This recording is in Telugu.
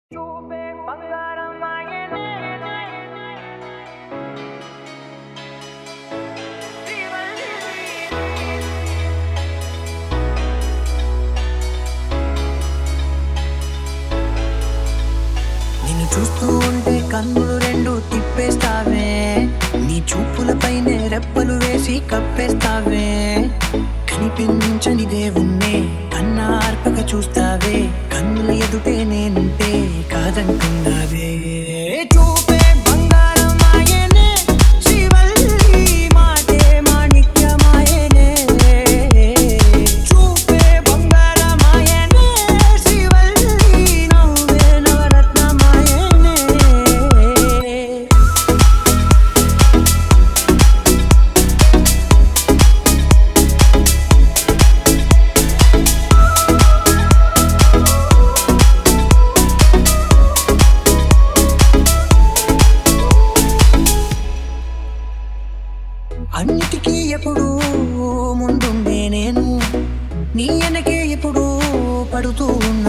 చూపే బంగారం ఆయనే నిన్ను చూస్తూ ఉంటే కన్నులు రెండు తిప్పేస్తావే నీ చూపులపైనే రెప్పలు వేసి కప్పేస్తావే కనిపించని దేవుణ్ణే కన్నార్పక చూస్తావే కన్నుల ఎదుటే నేనుంటే కాదంటున్నావే చూపే బంగారం ఆయనే శివల్లి మాటే మాణిక్యమాయనే చూపే బంగారం ఆయనే శివల్లి నవ్వే నవరత్నమాయనే అన్నిటికీ ఎప్పుడు ముందుండే నేను నీ వెనకే ఎప్పుడు పడుతూ ఉన్నా